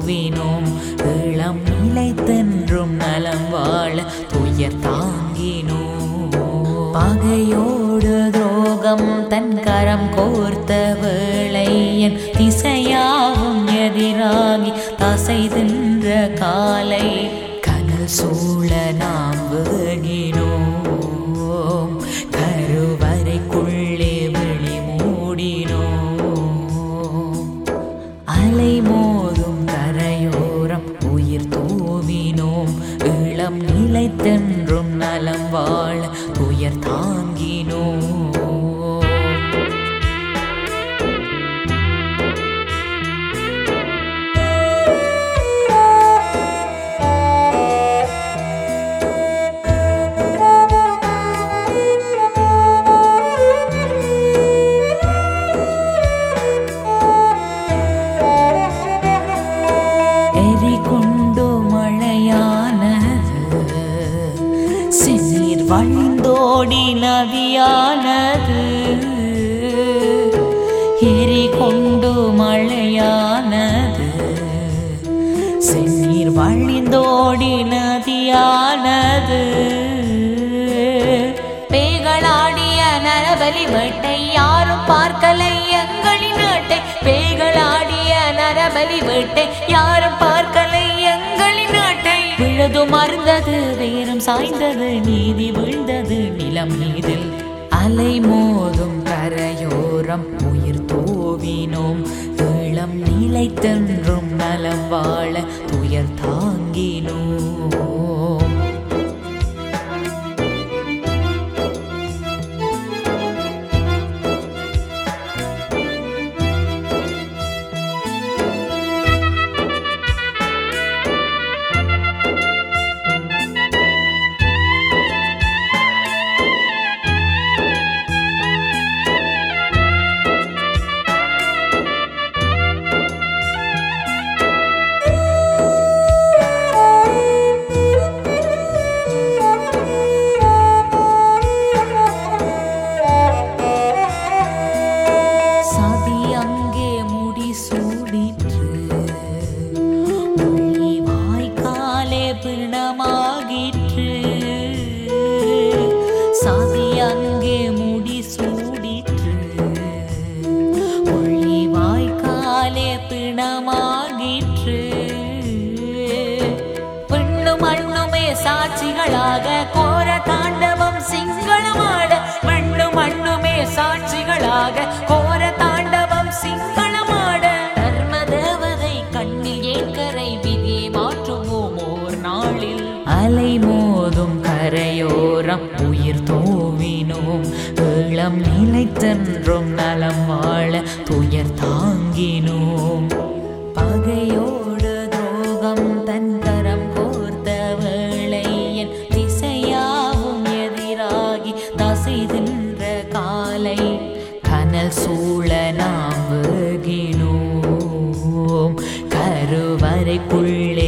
தூவினோம் இளம் நிலைத்தென்றும் நலம் வாழ துயர் தாங்கினோம் பகையோடு துரோகம் தன் கரம் கோர்த்த வேளை என் திசையாவும் எதிராகி தசை தின்ற காலை கனல் சூழ நாம் வேகினோம் கருவறைக்குள்ளே விழி மூடினோம் அலை மோதும் கரையோரம் உயிர் தூவினோம் இளம் நிலைத்தென்றும் நலம் வாழ துயர் தாங்கினோம் எரி கொண்டு மழையானது செந்நீர் வழிந்தோடி நதியானது எரி கொண்டு மழையானது செந்நீர் வழிந்தோடி நதியானது பேய்களாடிய நரபலி வேட்டை யாரும் பார்க்கலை எங்களின் நாட்டை பேய்களாடிய நரபலி வேட்டை யாரும் பார்க்கலை எங்களின் நாட்டை விழுதும் மறந்தது வேரும் சாய்ந்தது நீதி விழுந்தது நிலம் மீதில் அலை மோதும் கரையோரம் உயிர் தோவினோம் இளம் நிலைத்தென்றும் நலம் வாழ துயர் தாங்கினோம் சதி அங்கே முடி சூடிற்று மொழி வாய்க்காலே பிணமாகிற்று சதி அங்கே முடி சூடிற்று மொழி வாய்க்காலே பிணமாகிற்று பெண்ணும் மண்ணுமே சாட்சிகளாக கோர தாண்டவம் சிங்களமாட மண்ணும் மண்ணுமே சாட்சிகளாக கோர தாண்டவம் சிங்களமாட தர்ம தேவதை கண்ணில் ஏக்கரை விதியை மாற்றுவோம் ஓர் நாளில் அலை மோதும் கரையோரம் உயிர் தோவினோம் இளம் நிலைத்தென்றும் நலம் வாழ துயர் தாங்கினோம் பகையோடு துரோகம் தன் கரம் கோர்த்த வேளை என் திசையாவும் எதிராகி தசை தின்ற காலை கனல் சூழ நாம் வேகினோம் கருவறைக்குள்ளே